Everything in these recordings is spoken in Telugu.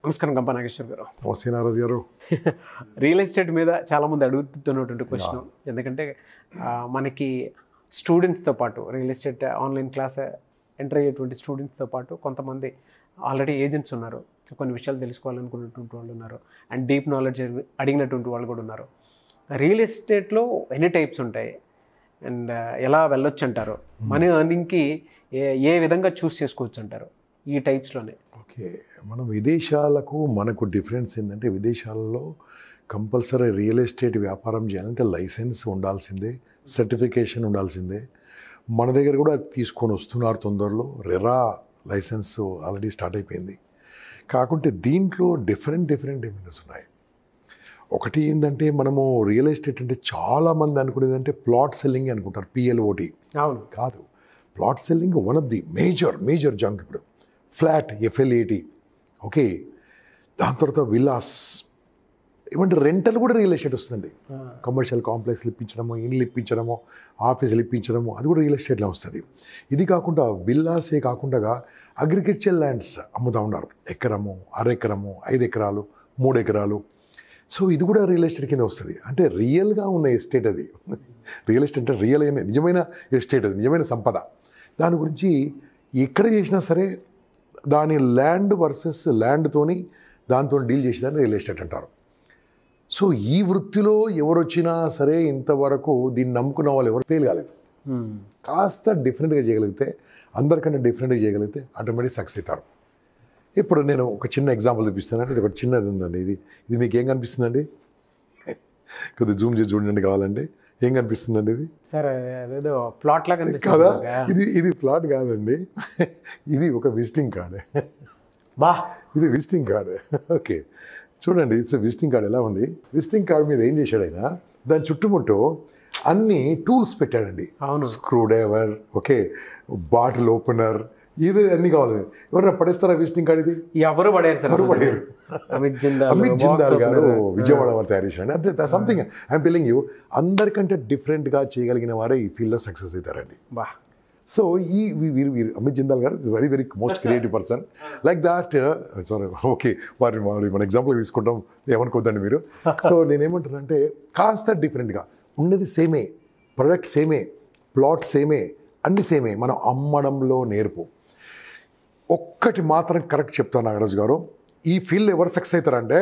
నమస్కారం గంప నాగేశ్వర్ గారు నమస్తే నారాజు గారు రియల్ ఎస్టేట్ మీద చాలామంది అడుగుతున్నటువంటి క్వశ్చన్ ఎందుకంటే ఆ, మనకి స్టూడెంట్స్తో పాటు real estate online class enter అయ్యేటువంటి స్టూడెంట్స్తో పాటు కొంతమంది ఆల్రెడీ ఏజెంట్స్ ఉన్నారు కొన్ని విషయాలు తెలుసుకోవాలనుకున్నటువంటి వాళ్ళు ఉన్నారు అండ్ డీప్ నాలెడ్జ్ అడిగినటువంటి వాళ్ళు కూడా ఉన్నారు రియల్ ఎస్టేట్లో ఎన్ని టైప్స్ ఉంటాయి అండ్ ఎలా వెళ్ళొచ్చు అంటారు మనీ ఎర్నింగ్కి ఏ ఏ విధంగా చూస్ చేసుకోవచ్చు అంటారు ఈ టైప్స్లోనే ఓకే మనం విదేశాలకు మనకు డిఫరెన్స్ ఏంటంటే విదేశాలలో కంపల్సరీ రియల్ ఎస్టేట్ వ్యాపారం చేయాలంటే లైసెన్స్ ఉండాల్సిందే సర్టిఫికేషన్ ఉండాల్సిందే మన దగ్గర కూడా తీసుకొని వస్తున్నారు తొందరలో రెరా లైసెన్స్ ఆల్రెడీ స్టార్ట్ అయిపోయింది కాకుంటే దీంట్లో డిఫరెంట్ డిఫరెంట్ డిఫరెన్స్ ఉన్నాయి ఒకటి ఏంటంటే మనము రియల్ ఎస్టేట్ అంటే చాలామంది అనుకునేది అంటే ప్లాట్ సెల్లింగ్ అనుకుంటారు పిఎల్ఓటి అవును కాదు plot selling one of the major major junk ఇప్పుడు ఫ్లాట్ ఎఫ్ఎల్ఏటి ఓకే దాని తర్వాత విలాస్ ఇవంటి రెంటల్ కూడా రియల్ ఎస్టేట్ వస్తుందండి కమర్షియల్ కాంప్లెక్స్లు ఇప్పించడము ఇండ్లు ఇప్పించడము ఆఫీసులు ఇప్పించడము అది కూడా రియల్ ఎస్టేట్లో వస్తుంది ఇది కాకుండా విల్లాసే కాకుండా అగ్రికల్చర్ ల్యాండ్స్ అమ్ముతూ ఉన్నారు ఎకరము అరెకరము ఐదు ఎకరాలు మూడు ఎకరాలు సో ఇది కూడా రియల్ ఎస్టేట్ కింద వస్తుంది అంటే రియల్గా ఉన్న ఎస్టేట్ అది రియల్ ఎస్టేట్ అంటే రియల్ అయిన నిజమైన ఎస్టేట్ అది నిజమైన సంపద దాని గురించి ఎక్కడ చేసినా సరే దాని ల్యాండ్ వర్సెస్ ల్యాండ్తోని దాంతో డీల్ చేసేదాన్ని రియల్ ఎస్టేట్ అంటారు సో ఈ వృత్తిలో ఎవరు వచ్చినా సరే ఇంతవరకు దీన్ని నమ్ముకున్న వాళ్ళు ఎవరు ఫెయిల్ కాలేదు కాస్త డిఫరెంట్గా చేయగలిగితే అందరికంటే డిఫరెంట్గా చేయగలిగితే ఆటోమేటిక్ సక్సెస్ అవుతారు ఇప్పుడు నేను ఒక చిన్న ఎగ్జాంపుల్ చూపిస్తానంటే ఇది ఒక చిన్నది ఉందండి ఇది ఇది మీకు ఏం కనిపిస్తుందండి కొద్దిగా జూమ్ చేసి చూడండి కావాలంటే ఏం కనిపిస్తుందండి ఇది సార్ అదేదో ప్లాట్ లాగా కదా కనిపిస్తుంది ఇది ఇది ప్లాట్ కాదండి ఇది ఒక విజిటింగ్ కార్డ్ బా ఇది విజిటింగ్ కార్డ్ ఓకే చూడండి ఇట్స్ విజిటింగ్ కార్డ్ ఎలా ఉంది విజిటింగ్ కార్డ్ మీద ఏం చేశాడు ఆయన దాని చుట్టుముట్టు అన్ని టూల్స్ పెట్టాడండి అవును screwdriver okay bottle opener ఇది అన్ని కావాలి ఎవరైనా పడేస్తారా విజిటింగ్ కార్డ్ ఇది ఎవరు పడారు సార్ ఎవరు పడేరు. అమిత్ జిందాల్ అమిత్ box జిందాల్ గారు opener. విజయవాడ వారు తయారు చేశాడు అంతే సంథింగ్ ఐఎమ్ టెలింగ్ యూ అందరికంటే డిఫరెంట్గా చేయగలిగిన వారే ఈ ఫీల్డ్లో సక్సెస్ అవుతారండి బా సో ఈ వీ- వీరు వీరు Amit Jindal garu very very most creative person like that sorry okay వారిని వారి మన ఎగ్జాంపుల్ తీసుకుంటాం ఏమనుకోద్దండి మీరు సో నేనేమంటానంటే కాస్త డిఫరెంట్గా ఉన్నది సేమే ప్రొడక్ట్ సేమే ప్లాట్ సేమే అన్ని సేమే మనం అమ్మడంలో నేర్పు ఒక్కటి మాత్రం కరెక్ట్ చెప్తాను నాగరాజు గారు ఈ ఫీల్డ్ ఎవరు సక్సెస్ అవుతారంటే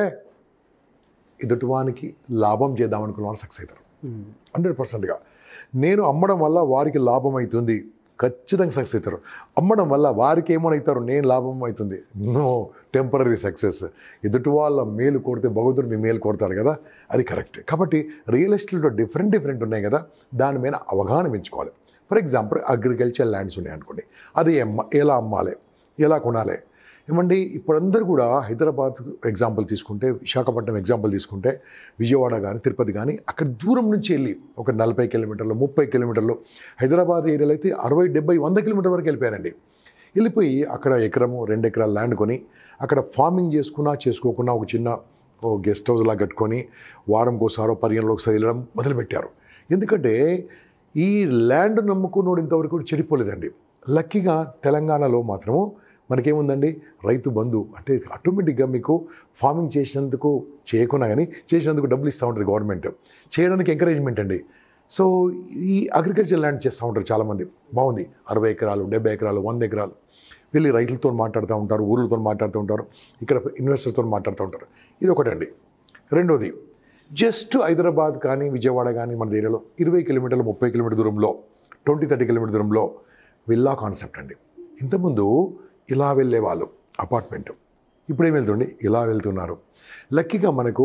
ఎదుటివానికి లాభం చేద్దాం అనుకున్న వాళ్ళు సక్సెస్ అవుతారు హండ్రెడ్ పర్సెంట్గా నేను అమ్మడం వల్ల వారికి లాభం అవుతుంది ఖచ్చితంగా సక్సెస్ అవుతారు అమ్మడం వల్ల వారికి ఏమవుతారు నేను లాభం అవుతుంది నో టెంపరీ సక్సెస్ ఎదుటి వాళ్ళ మేలు కోరితే భగవంతుడు మీ మేలు కోరుతాడు కదా అది కరెక్ట్ కాబట్టి రియల్ ఎస్టేట్లో డిఫరెంట్ డిఫరెంట్ ఉన్నాయి కదా దాని మీద అవగాహన పెంచుకోవాలి ఫర్ ఎగ్జాంపుల్ అగ్రికల్చర్ ల్యాండ్స్ ఉన్నాయి అనుకోండి అది ఎమ్మ ఎలా అమ్మాలి ఎలా కొనాలి ఏమండి ఇప్పుడందరూ కూడా హైదరాబాద్ ఎగ్జాంపుల్ తీసుకుంటే విశాఖపట్నం ఎగ్జాంపుల్ తీసుకుంటే విజయవాడ కానీ తిరుపతి కానీ అక్కడ దూరం నుంచి వెళ్ళి ఒక నలభై కిలోమీటర్లు ముప్పై కిలోమీటర్లు హైదరాబాద్ ఏరియాలో అయితే అరవై డెబ్బై వంద కిలోమీటర్ వరకు వెళ్ళిపోయారండి వెళ్ళిపోయి అక్కడ ఎకరము రెండు ఎకరాలు ల్యాండ్ కొని అక్కడ ఫార్మింగ్ చేసుకున్నా చేసుకోకున్నా ఒక చిన్న ఓ గెస్ట్ హౌస్ లాగా కట్టుకొని వారంకి ఒకసారో పదిహేనులో ఒకసారి వెళ్ళడం మొదలుపెట్టారు ఎందుకంటే ఈ ల్యాండ్ నమ్ముకున్నోడు ఇంతవరకు కూడా చెడిపోలేదండి లక్కీగా తెలంగాణలో మాత్రము మనకేముందండి రైతు బంధు అంటే ఆటోమేటిక్గా మీకు ఫార్మింగ్ చేసినందుకు చేయకున్నా కానీ చేసినందుకు డబ్బులు ఇస్తూ ఉంటుంది గవర్నమెంట్ చేయడానికి ఎంకరేజ్మెంట్ అండి సో ఈ అగ్రికల్చర్ ల్యాండ్ చేస్తూ ఉంటారు చాలామంది బాగుంది అరవై ఎకరాలు డెబ్బై ఎకరాలు వంద ఎకరాలు వెళ్ళి రైతులతో మాట్లాడుతూ ఉంటారు ఊర్లతో మాట్లాడుతూ ఉంటారు ఇక్కడ ఇన్వెస్టర్తో మాట్లాడుతూ ఉంటారు ఇది ఒకటండి రెండోది జస్ట్ హైదరాబాద్ కానీ విజయవాడ కానీ మన ఏరియాలో ఇరవై కిలోమీటర్లు ముప్పై కిలోమీటర్ దూరంలో ట్వంటీ థర్టీ కిలోమీటర్ దూరంలో విల్లా కాన్సెప్ట్ అండి ఇంతకుముందు ఇలా వెళ్ళేవాళ్ళు అపార్ట్మెంట్ ఇప్పుడు ఏం వెళ్తుండే ఇలా వెళ్తున్నారు లక్కీగా మనకు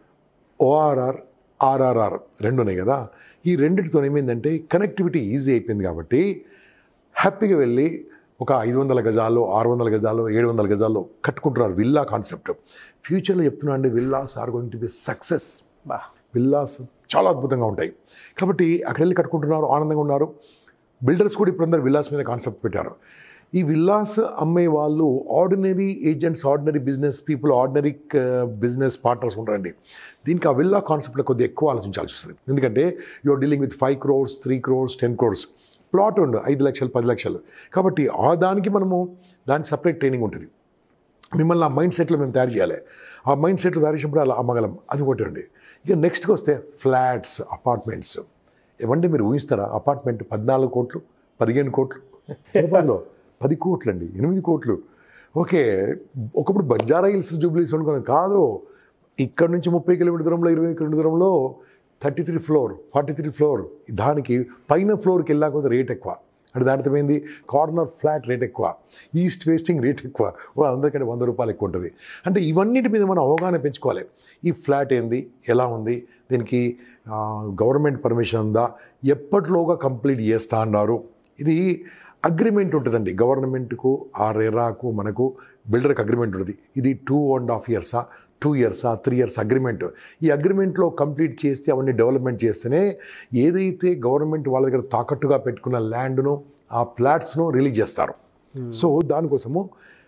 ఓఆర్ఆర్ ఆర్ఆర్ఆర్ రెండు ఉన్నాయి కదా ఈ రెండిటితో ఏమైందంటే కనెక్టివిటీ ఈజీ అయిపోయింది కాబట్టి హ్యాపీగా వెళ్ళి ఒక ఐదు వందల గజాలు ఆరు వందల గజాలు ఏడు వందల గజాల్లో కట్టుకుంటున్నారు విల్లా కాన్సెప్ట్ ఫ్యూచర్లో చెప్తున్నా అండి villas are going to be success బా విల్లాస్ చాలా అద్భుతంగా ఉంటాయి కాబట్టి అక్కడ వెళ్ళి కట్టుకుంటున్నారు ఆనందంగా ఉన్నారు బిల్డర్స్ కూడా ఇప్పుడు అందరు విల్లాస్ మీద కాన్సెప్ట్ పెట్టారు ఈ విల్లాస్ అమ్మే వాళ్ళు ordinary agents ordinary business people ordinary business partners ఉంటారండి దీనికి ఆ విల్లా కాన్సెప్ట్లో కొద్దిగా ఎక్కువ ఆలోచించాల్సి వస్తుంది ఎందుకంటే you're dealing with five crores three crores ten crores plot ఉండు ఐదు లక్షలు పది లక్షలు కాబట్టి ఆ దానికి మనము దానికి సపరేట్ ట్రైనింగ్ ఉంటుంది మిమ్మల్ని ఆ మైండ్ సెట్లో మేము తయారు చేయాలి ఆ మైండ్ సెట్లో తయారు చేసినప్పుడు అలా అమ్మగలం అది ఒకటి అండి ఇక నెక్స్ట్కి వస్తే ఫ్లాట్స్ అపార్ట్మెంట్స్ ఏమంటే మీరు ఊహిస్తారా అపార్ట్మెంట్ పద్నాలుగు కోట్లు పదిహేను కోట్లు హైదరాబాద్లో పది కోట్లు అండి ఎనిమిది కోట్లు ఓకే ఒకప్పుడు బంజారా హిల్స్ జూబ్లీస్ అనుకున్నాం కాదు ఇక్కడ నుంచి ముప్పై కిలోమీటర్ దూరంలో ఇరవై కిలోమీటర్ దూరంలో thirty three floor forty three floor దానికి పైన ఫ్లోర్కి వెళ్ళాక కొంత రేట్ ఎక్కువ అంటే దాని అర్థమైంది కార్నర్ ఫ్లాట్ రేట్ ఎక్కువ ఈస్ట్ వేస్టింగ్ రేట్ ఎక్కువ ఓ అందరికంటే వంద రూపాయలు ఎక్కువ ఉంటుంది అంటే ఇవన్నిటి మీద మనం అవగాహన పెంచుకోవాలి ఈ ఫ్లాట్ ఏంది ఎలా ఉంది దీనికి గవర్నమెంట్ పర్మిషన్ ఉందా ఎప్పటిలోగా కంప్లీట్ చేస్తా అన్నారు ఇది అగ్రిమెంట్ ఉంటుందండి గవర్నమెంట్కు ఆ రెరాకు మనకు బిల్డర్కి అగ్రిమెంట్ ఉంటుంది ఇది టూ అండ్ హాఫ్ ఇయర్సా టూ ఇయర్సా త్రీ ఇయర్స్ అగ్రిమెంట్ ఈ అగ్రిమెంట్లో కంప్లీట్ చేస్తే అవన్నీ డెవలప్మెంట్ చేస్తేనే ఏదైతే గవర్నమెంట్ వాళ్ళ దగ్గర తాకట్టుగా పెట్టుకున్న ల్యాండ్ను ఆ ప్లాట్స్ను రిలీజ్ చేస్తారు సో దానికోసము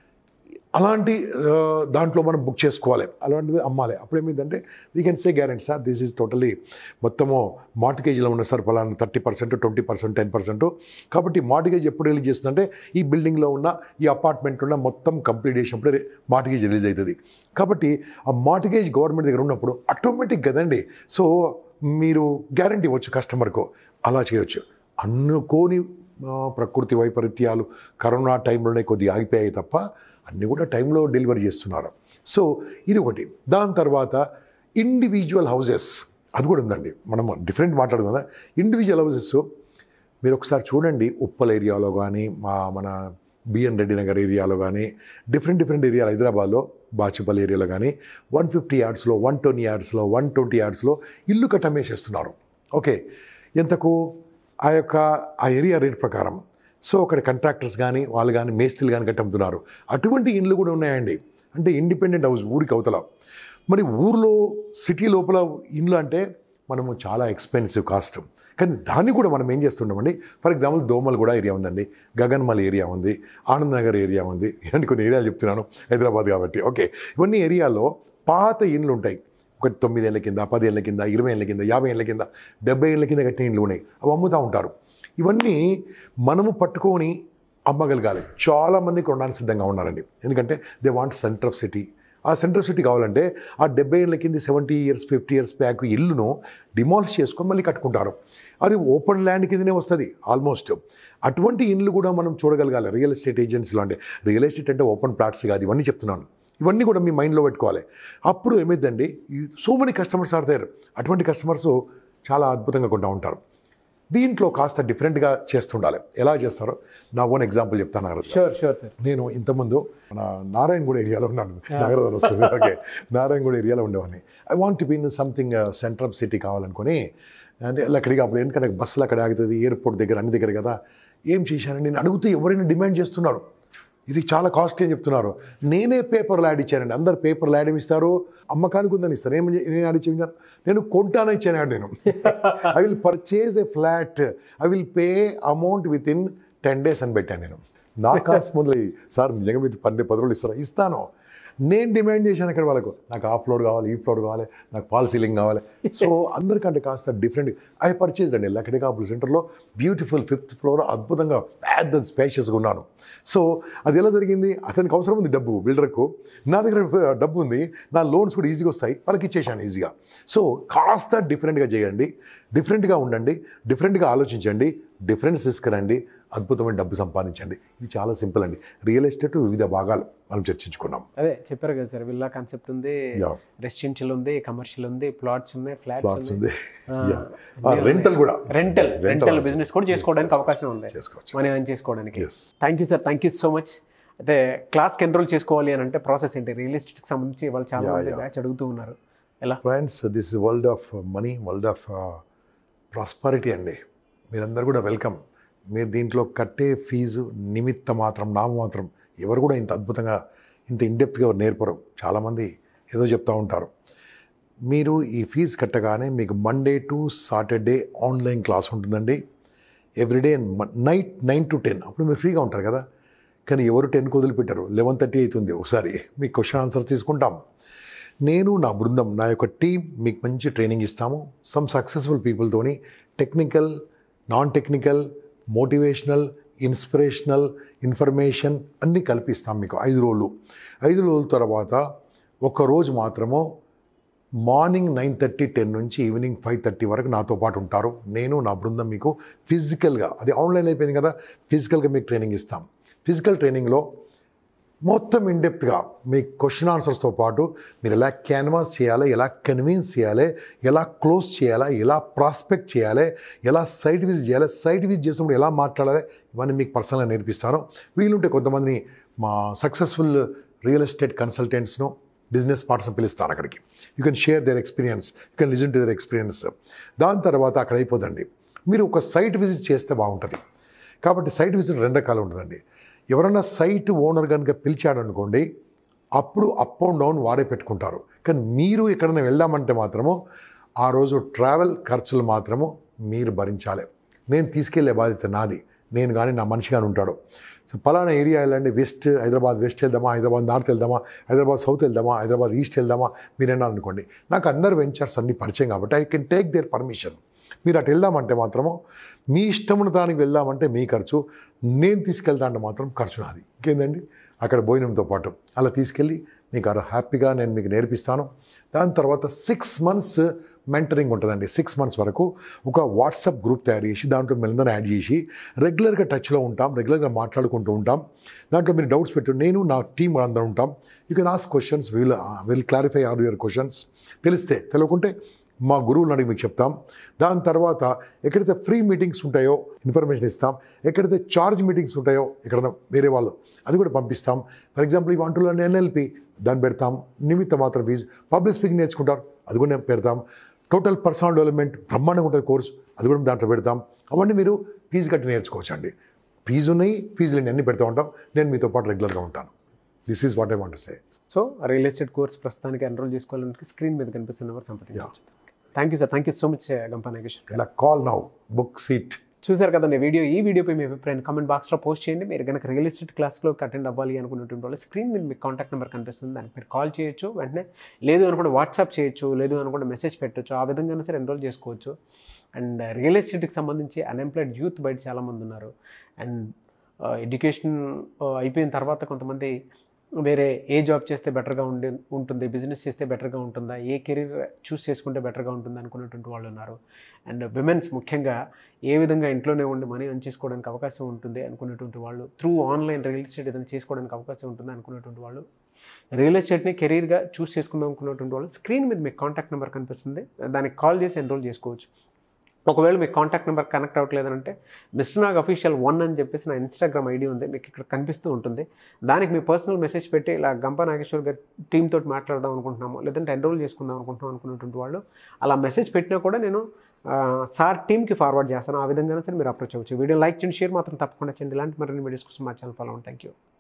అలాంటి ఆ, దాంట్లో మనం బుక్ చేసుకోవాలి అలాంటివి అమ్మాలి అప్పుడు ఏమైందంటే we can say guarantee sir this is totally మొత్తము మార్టిగేజ్లో ఉన్న సార్ ఫలానా thirty percent twenty percent ten percent కాబట్టి మార్టిగేజ్ ఎప్పుడు రిలీజ్ చేస్తుందంటే ఈ బిల్డింగ్లో ఉన్న ఈ అపార్ట్మెంట్ ఉన్న మొత్తం కంప్లీట్ చేసినప్పుడు మార్టిగేజ్ రిలీజ్ అవుతుంది కాబట్టి ఆ మార్టిగేజ్ గవర్నమెంట్ దగ్గర ఉన్నప్పుడు ఆటోమేటిక్ కదండి సో మీరు గ్యారంటీ ఇవ్వచ్చు కస్టమర్కు అలా చేయొచ్చు అనుకోని ఆ, ప్రకృతి వైపరీత్యాలు కరోనా టైంలోనే కొద్దిగా ఆగిపోయాయి తప్ప అన్నీ కూడా టైంలో డెలివరీ చేస్తున్నారు సో ఇది ఒకటి దాని తర్వాత ఇండివిజువల్ హౌసెస్ అది కూడా ఉందండి మనం డిఫరెంట్ మాట్లాడుకుందాం కదా ఇండివిజువల్ హౌసెస్ మీరు ఒకసారి చూడండి ఉప్పల్ ఏరియాలో కానీ మా మన బిఎన్ రెడ్డి నగర్ ఏరియాలో కానీ డిఫరెంట్ డిఫరెంట్ ఏరియాలు హైదరాబాద్లో బాచిపల్లి ఏరియాలో కానీ వన్ ఫిఫ్టీ యార్డ్స్లో వన్ ట్వంటీ యార్డ్స్లో వన్ ట్వంటీ యార్డ్స్లో ఇల్లు కట్టమేసేస్తున్నారు ఓకే ఎంతకు ఆ యొక్క ఆ ఏరియా రేట్ ప్రకారం సో అక్కడ కాంట్రాక్టర్స్ కానీ వాళ్ళు కానీ మేస్త్రీలు కానీ కట్టమ్ముతున్నారు అటువంటి ఇండ్లు కూడా ఉన్నాయండి అంటే ఇండిపెండెంట్ హౌస్ ఊరికి అవతల మరి ఊర్లో సిటీ లోపల ఇండ్లు అంటే మనము చాలా ఎక్స్పెన్సివ్ కాస్ట్ కానీ దాన్ని కూడా మనం ఏం చేస్తుంటామండి ఫర్ ఎగ్జాంపుల్ దోమల్ కూడా ఏరియా ఉందండి గగన్మల్ ఏరియా ఉంది ఆనంద్ నగర్ ఏరియా ఉంది ఇలాంటి కొన్ని ఏరియాలు చెప్తున్నాను హైదరాబాద్ కాబట్టి ఓకే ఇవన్నీ ఏరియాలో పాత ఇండ్లు ఉంటాయి ఒక తొమ్మిది ఏళ్ళ కింద పది ఏళ్ళ కింద ఇరవై ఏళ్ళ కింద యాభై ఏళ్ళ కింద డెబ్బై ఏళ్ళ కింద కట్టిన ఇండ్లు ఉన్నాయి అవి అమ్ముతూ ఉంటారు ఇవన్నీ మనము పట్టుకొని అమ్మగలగాలి చాలామంది కొనడానికి సిద్ధంగా ఉన్నారండి ఎందుకంటే they want centre of city ఆ సెంటర్ ఆఫ్ సిటీ కావాలంటే ఆ డెబ్బై ఏళ్ళ కింద seventy years fifty years back ఇల్లును డిమాలిష్ చేసుకొని మళ్ళీ కట్టుకుంటారు అది ఓపెన్ ల్యాండ్ కిందనే వస్తుంది ఆల్మోస్ట్ అటువంటి ఇండ్లు కూడా మనం చూడగలగాలి రియల్ ఎస్టేట్ ఏజెన్సీలో అంటే రియల్ ఎస్టేట్ అంటే ఓపెన్ ప్లాట్స్ కాదు ఇవన్నీ చెప్తున్నాను ఇవన్నీ కూడా మీ మైండ్లో పెట్టుకోవాలి అప్పుడు ఏమైందండి so many customers are there అటువంటి కస్టమర్స్ చాలా అద్భుతంగా కొంటూ ఉంటారు దీంట్లో కాస్త డిఫరెంట్గా చేస్తుండాలి ఎలా చేస్తారో నా ఓన్ ఎగ్జాంపుల్ చెప్తాను నగరత్న. షూర్ షూర్ సార్ నేను ఇంతకుముందు మన నారాయణగూడ ఏరియాలో ఉన్నాను నగరం వస్తుంది ఓకే నారాయణగూడ ఏరియాలో ఉండేవాడిని I want be in something centre of city కావాలనుకొని అంటే అక్కడికి అప్పుడు ఎందుకంటే బస్సులు అక్కడ ఆగుతుంది ఎయిర్పోర్ట్ దగ్గర అన్ని దగ్గర కదా ఏం చేశాను నేను అడిగితే ఎవరైనా డిమాండ్ చేస్తున్నారు ఇది చాలా కాస్ట్లీ అని చెప్తున్నారు నేనే పేపర్లు యాడ్ ఇచ్చానండి అందరు పేపర్లు యాడ్ ఏమి ఇస్తారు అమ్మకానికి ఉందని ఇస్తారు ఏమని నేను యాడ్ ఇచ్చాను నేను కొంటానని ఇచ్చాను యాడ్ నేను I will purchase a flat I will pay amount within ten days అని పెట్టాను నేను నా కాస్ట్ మొదలు సార్ నిజంగా మీరు పన్నెండు పది రోజులు ఇస్తారా ఇస్తాను నేను డిమాండ్ చేశాను అక్కడ వాళ్ళకు నాకు ఆ ఫ్లోర్ కావాలి ఈ ఫ్లోర్ కావాలి నాకు పాల్ సీలింగ్ కావాలి సో అందరికంటే కాస్త డిఫరెంట్ ఐ పర్చేజ్ అండి లక్కడి కాపుల సెంటర్లో బ్యూటిఫుల్ ఫిఫ్త్ ఫ్లోర్ అద్భుతంగా పెద్ద స్పేషియస్గా ఉన్నాను సో అది ఎలా జరిగింది అతనికి అవసరం ఉంది డబ్బు బిల్డర్కు నా దగ్గర డబ్బు ఉంది నా లోన్స్ కూడా ఈజీగా వస్తాయి వాళ్ళకి ఇచ్చేసాను ఈజీగా సో కాస్త డిఫరెంట్గా చేయండి డిఫరెంట్గా ఉండండి డిఫరెంట్గా ఆలోచించండి డిఫరెన్స్ తీసుకురండి అద్భుతమైన డబ్బు సంపాదించండి ఇది చాలా సింపుల్ అండి రియల్ ఎస్టేట్ వివిధ భాగాలు మనం చర్చించుకున్నాం అదే చెప్పారు కదా సార్ విల్లా కాన్సెప్ట్ ఉంది Yeah. రెసిడెన్షియల్ ఉంది కమర్షియల్ ఉంది ప్లాట్స్ ఉన్నాయి ప్లాట్స్ ఫ్లాట్స్ ఉంది రెంటల్ కూడా rental Rental rental also. Business కూడా చేసుకోవడానికి అవకాశం ఉంది చేసుకోవచ్చు మనీ ఎర్న్ చేసుకోవడానికి yes thank you sir thank you so much అయితే క్లాస్కి ఎన్రోల్ చేసుకోవాలి అని అంటే ప్రాసెస్ ఏంటి రియల్ ఎస్టేట్కి సంబంధించి వాళ్ళు చాలా Yeah, మంది yeah. బ్యాచ్ అడుగుతూ ఉన్నారు ఎలా friends this is world of money world of prosperity అండి మీరందరూ కూడా వెల్కమ్ మీరు దీంట్లో కట్టే ఫీజు నిమిత్త మాత్రం నామ మాత్రం ఎవరు కూడా ఇంత అద్భుతంగా ఇంత ఇండెప్త్గా నేర్పరు చాలామంది ఏదో చెప్తూ ఉంటారు మీరు ఈ ఫీజు కట్టగానే మీకు Monday to Saturday online class ఉంటుందండి everyday night nine to ten అప్పుడు మీరు ఫ్రీగా ఉంటారు కదా కానీ ఎవరు టెన్కి వదిలిపెట్టారు లెవెన్ థర్టీ అవుతుంది ఒకసారి మీ క్వశ్చన్ ఆన్సర్ తీసుకుంటాం నేను నా బృందం నా యొక్క టీం మీకు మంచి ట్రైనింగ్ ఇస్తాము సమ్ సక్సెస్ఫుల్ పీపుల్తోని technical non technical motivational inspirational information అన్నీ కల్పిస్తాం మీకు ఐదు రోజులు ఐదు రోజుల తర్వాత ఒక రోజు మాత్రము మార్నింగ్ నైన్ థర్టీ టెన్ నుంచి ఈవినింగ్ ఫైవ్ థర్టీ వరకు నాతో పాటు ఉంటారు నేను నా బృందం మీకు ఫిజికల్గా అది ఆన్లైన్ అయిపోయింది కదా ఫిజికల్గా మీకు ట్రైనింగ్ ఇస్తాం ఫిజికల్ ట్రైనింగ్లో మొత్తం ఇన్డెప్త్గా మీ క్వశ్చన్ ఆన్సర్స్తో పాటు మీరు ఎలా క్యాన్వాస్ చేయాలి ఎలా కన్విన్స్ చేయాలి ఎలా క్లోజ్ చేయాలి ఎలా ప్రాస్పెక్ట్ చేయాలి ఎలా సైట్ విజిట్ చేయాలి సైట్ విజిట్ చేసినప్పుడు ఎలా మాట్లాడాలి ఇవన్నీ మీకు పర్సనల్గా నేర్పిస్తాను వీలుంటే కొంతమందిని మా సక్సెస్ఫుల్ రియల్ ఎస్టేట్ కన్సల్టెంట్స్ను బిజినెస్ పార్ట్స్ని పిలుస్తాను అక్కడికి you can share their experience you can listen to their experience దాని తర్వాత అక్కడ అయిపోదండి మీరు ఒక సైట్ విజిట్ చేస్తే బాగుంటుంది కాబట్టి సైట్ విజిట్ రెండు రకాలు ఉంటుందండి ఎవరైనా సైట్ ఓనర్ కనుక పిలిచాడు అనుకోండి అప్పుడు అప్ అండ్ డౌన్ వారే పెట్టుకుంటారు కానీ మీరు ఎక్కడైనా వెళ్దామంటే మాత్రము ఆ రోజు ట్రావెల్ ఖర్చులు మాత్రము మీరు భరించాలి నేను తీసుకెళ్లే బాధ్యత నాది నేను కానీ నా మనిషి కానీ ఉంటాడు సో పలానా ఏరియా వెళ్ళండి వెస్ట్ హైదరాబాద్ వెస్ట్ వెళ్దామా హైదరాబాద్ నార్త్ వెళ్దామా హైదరాబాద్ సౌత్ వెళ్దామా హైదరాబాద్ ఈస్ట్ వెళ్దామా మీరేనా అనుకోండి నాకు అందరు వెంచర్స్ అన్ని పరిచయం కాబట్టి I can take their permission మీరు అటు వెళ్దామంటే మాత్రము మీ ఇష్టమున్న దానికి వెళ్దామంటే మీ ఖర్చు నేను తీసుకెళ్తా అంటే మాత్రం ఖర్చు నాది ఇంకేందండి అక్కడ భోజనంతో పాటు అలా తీసుకెళ్ళి మీకు అలా హ్యాపీగా నేను మీకు నేర్పిస్తాను దాని తర్వాత సిక్స్ మంత్స్ మెంటరింగ్ ఉంటుందండి సిక్స్ మంత్స్ వరకు ఒక వాట్సాప్ గ్రూప్ తయారు చేసి దాంట్లో మిమ్మల్ని యాడ్ చేసి రెగ్యులర్గా టచ్లో ఉంటాం రెగ్యులర్గా మాట్లాడుకుంటూ ఉంటాం దాంట్లో మీరు డౌట్స్ పెట్టు నేను నా టీం అందరం ఉంటాం you can ask questions will will clarify our your questions తెలిస్తే తెలియకుంటే మా గురువులను అడిగి మీకు చెప్తాం దాని తర్వాత ఎక్కడైతే ఫ్రీ మీటింగ్స్ ఉంటాయో ఇన్ఫర్మేషన్ ఇస్తాం ఎక్కడైతే చార్జ్ మీటింగ్స్ ఉంటాయో ఎక్కడైనా వేరే వాళ్ళు అది కూడా పంపిస్తాం ఫర్ ఎగ్జాంపుల్ ఈ వంటలో ఎన్ఎల్పి దాన్ని పెడతాం నిమిత్త మాత్రం ఫీజు పబ్లిక్ స్పీకింగ్ నేర్చుకుంటారు అది కూడా నేను పెడతాం టోటల్ పర్సనల్ డెవలప్మెంట్ బ్రహ్మాండంగా ఉంటుంది కోర్స్ అది కూడా దాంట్లో పెడతాం అవన్నీ మీరు ఫీజు కట్టి నేర్చుకోవచ్చు అండి ఫీజు ఉన్నాయి ఫీజులు అన్ని పెడతా ఉంటాం నేను మీతో పాటు రెగ్యులర్గా ఉంటాను this is what I want say so real estate course ప్రస్తుతానికి ఎన్రోల్ చేసుకోవాలంటే స్క్రీన్ మీద కనిపిస్తున్న వారు సంప్రదించవచ్చు thank you sir thank you so much Gampa Nageshwar ఇలా కాల్ నౌ బుక్ సీట్ చూసారు కదండి వీడియో ఈ వీడియోపై మీ అభిప్రాయం కామెంట్ బాక్స్లో పోస్ట్ చేయండి మీరు కనుక రియల్ ఎస్టేట్ క్లాస్లో అటెండ్ అవ్వాలి అనుకున్నటువంటి వాళ్ళు స్క్రీన్ మీద మీకు కాంటాక్ట్ నెంబర్ కనిపిస్తుంది దానికి మీరు కాల్ చేయొచ్చు వెంటనే లేదు అనుకుంటే వాట్సాప్ చేయొచ్చు లేదు అనుకుంటే మెసేజ్ పెట్టొచ్చు ఆ విధంగా సరే ఎన్రోల్ చేసుకోవచ్చు అండ్ రియల్ ఎస్టేట్కి సంబంధించి అన్ఎంప్లాయిడ్ యూత్ బయట చాలామంది ఉన్నారు అండ్ ఎడ్యుకేషన్ అయిపోయిన తర్వాత కొంతమంది వేరే ఏ జాబ్ చేస్తే బెటర్గా ఉండి ఉంటుంది బిజినెస్ చేస్తే బెటర్గా ఉంటుందా ఏ కెరీర్ చూస్ చేసుకుంటే బెటర్గా ఉంటుంది అనుకున్నటువంటి వాళ్ళు ఉన్నారు అండ్ విమెన్స్ ముఖ్యంగా ఏ విధంగా ఇంట్లోనే ఉండి మనీ ఎర్న్ చేసుకోవడానికి అవకాశం ఉంటుంది అనుకునేటువంటి వాళ్ళు త్రూ ఆన్లైన్ రియల్ ఎస్టేట్ ఏదైనా చేసుకోవడానికి అవకాశం ఉంటుంది అనుకునేటువంటి వాళ్ళు రియల్ ఎస్టేట్ని కెరీర్గా చూస్ చేసుకుందాం అనుకున్నటువంటి వాళ్ళు స్క్రీన్ మీద మీకు కాంటాక్ట్ నెంబర్ కనిపిస్తుంది దానికి కాల్ చేసి ఎన్రోల్ చేసుకోవచ్చు ఒకవేళ మీకు కాంటాక్ట్ నెంబర్ కనెక్ట్ అవ్వట్లేదంటే మిస్టర్ నాగ్ అఫీషియల్ వన్ అని చెప్పేసి నా ఇన్స్టాగ్రామ్ ఐడి ఉంది మీకు ఇక్కడ కనిపిస్తూ ఉంటుంది దానికి మీ పర్సనల్ మెసేజ్ పెట్టి ఇలా గంపా నాగేశ్వర్ గారి టీమ్ తోటి మాట్లాడదాం అనుకుంటున్నాము లేదంటే ఎన్రోల్ చేసుకుందాం అనుకుంటున్నాం అనుకున్నటువంటి వాళ్ళు అలా మెసేజ్ పెట్టినా కూడా నేను ఆ, సార్ టీమ్కి ఫార్వర్డ్ చేస్తాను ఆ విధంగానే సరే మీరు అప్రోచ్ అవ్వచ్చు వీడియో లైక్ చేయండి షేర్ మాత్రం తప్పకుండా చేయండి ఇలాంటి మరిన్ని వీడియోస్ కోసం మా ఛానల్ ఫాలో అవ్వండి థ్యాంక్ యూ